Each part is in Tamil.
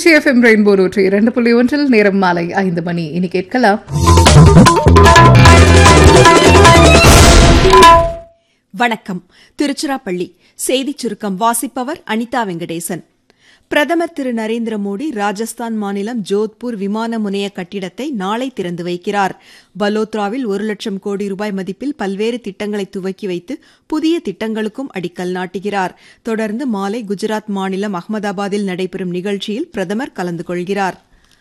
திருச்சி எஃப்எம் ரெயின்போ நூற்றி இரண்டு புள்ளி ஒன்றில் நேரம் மாலை ஐந்து மணி இனி கேட்கலாம் வணக்கம் திருச்சிராப்பள்ளி செய்திச் சுருக்கம் வாசிப்பவர் அனிதா வெங்கடேசன் பிரதமர் திரு நரேந்திர மோடி ராஜஸ்தான் மாநிலம் ஜோத்பூர் விமான முனைய கட்டிடத்தை நாளை திறந்து வைக்கிறார் பலோத்ராவில் ஒரு லட்சம் கோடி ரூபாய் மதிப்பில் பல்வேறு திட்டங்களை துவக்கி வைத்து புதிய திட்டங்களுக்கும் அடிக்கல் நாட்டுகிறார் தொடர்ந்து மாலை குஜராத் மாநிலம் அகமதாபாத்தில் நடைபெறும் நிகழ்ச்சியில் பிரதமர் கலந்து கொள்கிறார்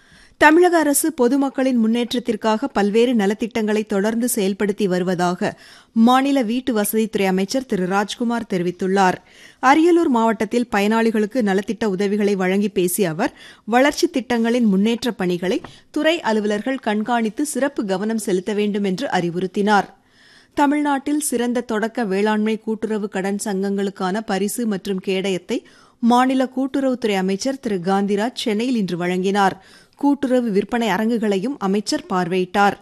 தமிழக அரசு பொதுமக்களின் முன்னேற்றத்திற்காக பல்வேறு நலத்திட்டங்களை தொடர்ந்து செயல்படுத்தி வருவதாக மாநில வீட்டு வசதித்துறை அமைச்சர் திரு ராஜ்குமார் தெரிவித்துள்ளார் அரியலூர் மாவட்டத்தில் பயனாளிகளுக்கு நலத்திட்ட உதவிகளை வழங்கி பேசிய அவர் வளர்ச்சித் திட்டங்களின் முன்னேற்றப் பணிகளை துறை அலுவலர்கள் கண்காணித்து சிறப்பு கவனம் செலுத்த வேண்டும் என்று அறிவுறுத்தினார் தமிழ்நாட்டில் சிறந்த தொடக்க வேளாண்மை கூட்டுறவு கடன் சங்கங்களுக்கான பரிசு மற்றும் கேடயத்தை மாநில கூட்டுறவுத்துறை அமைச்சர் திரு காந்திராஜ் சென்னையில் இன்று வழங்கினார் கூட்டுறவு விற்பனை அரங்குகளையும் அமைச்சர் பார்வையிட்டார்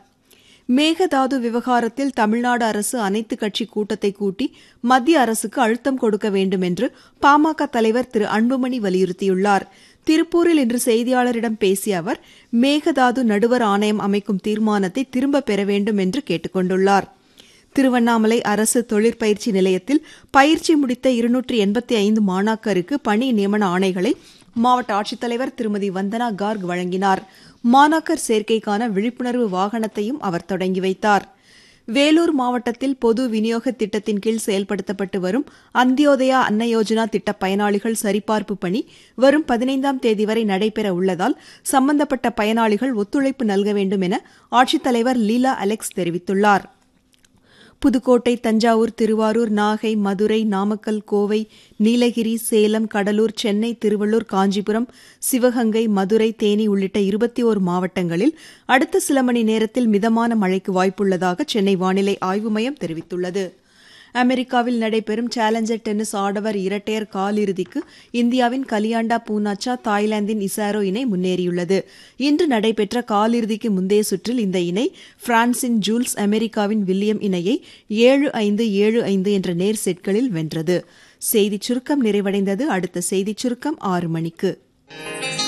மேகதாது விவகாரத்தில் தமிழ்நாடு அரசு அனைத்து கட்சி கூட்டத்தை கூட்டி மத்திய அரசுக்கு அழுத்தம் கொடுக்க வேண்டும் என்று பாமக தலைவர் திரு அன்புமணி வலியுறுத்தியுள்ளார் திருப்பூரில் இன்று செய்தியாளரிடம் பேசிய அவர் மேகதாது நடுவர் ஆணையம் அமைக்கும் தீர்மானத்தை திரும்பப் பெற வேண்டும் என்று கேட்டுக் கொண்டுள்ளார் திருவண்ணாமலை அரசு தொழிற்பயிற்சி நிலையத்தில் பயிற்சி முடித்த இருநூற்றி எண்பத்தி ஐந்து மாணாக்கருக்கு பணி நியமன ஆணைகளை மாவட்ட ஆட்சித்தலைவர் திருமதி வந்தனா கார்க் வழங்கினார் மாணாக்கர் சேர்க்கைக்கான விழிப்புணர்வு வாகனத்தையும் அவர் தொடங்கி வைத்தார் வேலூர் மாவட்டத்தில் பொது விநியோக திட்டத்தின் கீழ் செயல்படுத்தப்பட்டு வரும் அந்தியோதயா அன்ன யோஜனா திட்ட பயனாளிகள் சரிபார்ப்பு பணி வரும் பதினைந்தாம் தேதி வரை நடைபெற உள்ளதால் சம்பந்தப்பட்ட பயனாளிகள் ஒத்துழைப்பு நல்க வேண்டும் என ஆட்சித்தலைவர் லீலா அலெக்ஸ் தெரிவித்துள்ளார் புதுக்கோட்டை தஞ்சாவூர் திருவாரூர் நாகை மதுரை நாமக்கல் கோவை நீலகிரி சேலம் கடலூர் சென்னை திருவள்ளூர் காஞ்சிபுரம் சிவகங்கை மதுரை தேனி உள்ளிட்ட இருபத்தி ஓரு மாவட்டங்களில் அடுத்த சில மணி நேரத்தில் மிதமான மழைக்கு வாய்ப்புள்ளதாக சென்னை வானிலை ஆய்வு மையம் தெரிவித்துள்ளது அமெரிக்காவில் நடைபெறும் சேலஞ்சர் டென்னிஸ் ஆடவர் இரட்டையர் காலிறுதிக்கு இந்தியாவின் கலியாண்டா பூனாச்சா தாய்லாந்தின் இசாரோ இணை முன்னேறியுள்ளது இன்று நடைபெற்ற காலிறுதிக்கு முந்தைய சுற்றில் இந்த இணை பிரான்சின் ஜூல்ஸ் அமெரிக்காவின் வில்லியம் இணையை ஏழு ஐந்து ஏழு ஐந்து என்ற நேர் செட்களில் வென்றது செய்திச் சுருக்கம் நிறைவடைந்தது அடுத்த செய்திச் சுருக்கம் ஆறு மணிக்கு